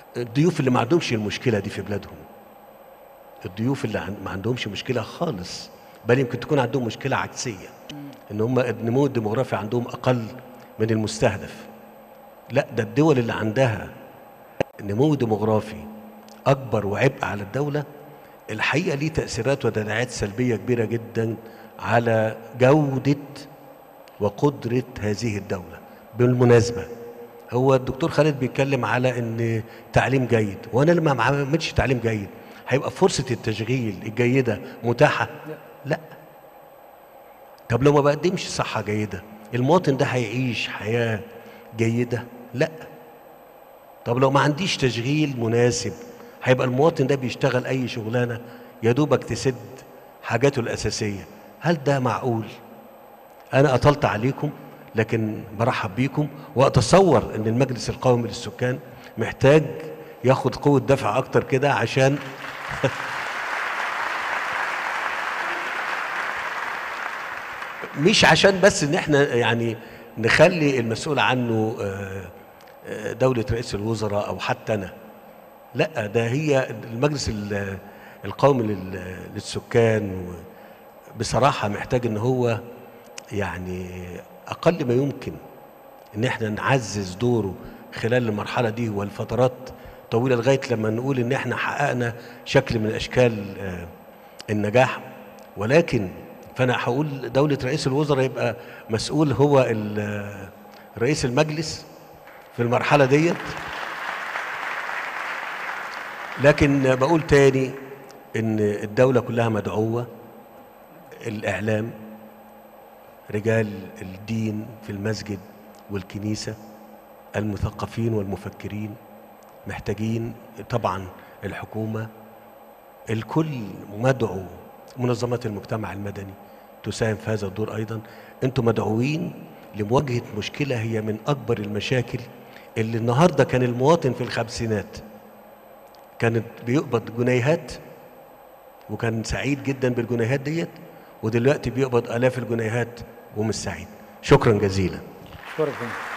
الضيوف اللي ما عندهمش المشكله دي في بلادهم الضيوف اللي عن- ما عندهمش مشكله خالص بل يمكن تكون عندهم مشكله عكسيه ان هم النمو الديموغرافي عندهم اقل من المستهدف لا ده الدول اللي عندها نمو ديموغرافي اكبر وعبء على الدوله الحقيقه ليه تاثيرات وتداعيات سلبيه كبيره جدا على جوده وقدره هذه الدوله بالمناسبه هو الدكتور خالد بيتكلم على ان تعليم جيد وانا لما ما عملتش تعليم جيد هيبقى فرصه التشغيل الجيده متاحه لا طب لو ما بقدمش صحه جيده المواطن ده هيعيش حياه جيده لا طب لو ما عنديش تشغيل مناسب هيبقى المواطن ده بيشتغل اي شغلانه يا دوبك تسد حاجاته الاساسيه هل ده معقول انا اطلت عليكم لكن برحب بيكم واتصور ان المجلس القومي للسكان محتاج ياخد قوه دفع اكتر كده عشان مش عشان بس ان احنا يعني نخلي المسؤول عنه آه، آه، دولة رئيس الوزراء او حتى انا لا ده هي المجلس ال- القومي لل- للسكان و- بصراحة محتاج ان هو يعني اقل ما يمكن ان احنا نعزز دوره خلال المرحلة دي والفترات طويلة لغاية لما نقول ان احنا حققنا شكل من اشكال آه، النجاح ولكن فانا هقول دولة رئيس الوزراء يبقى مسؤول هو ال- رئيس المجلس في المرحلة ديت لكن بقول تاني ان الدولة كلها مدعوة الاعلام رجال الدين في المسجد والكنيسة المثقفين والمفكرين محتاجين طبعا الحكومة الكل مدعو منظمات المجتمع المدني تساهم في هذا الدور ايضا انتم مدعوين لمواجهه مشكله هي من اكبر المشاكل اللي النهارده كان المواطن في الخمسينات كانت بيقبض جنيهات وكان سعيد جدا بالجنيهات ديت ودلوقتي بيقبض الاف الجنيهات ومش سعيد شكرا جزيلا شكرا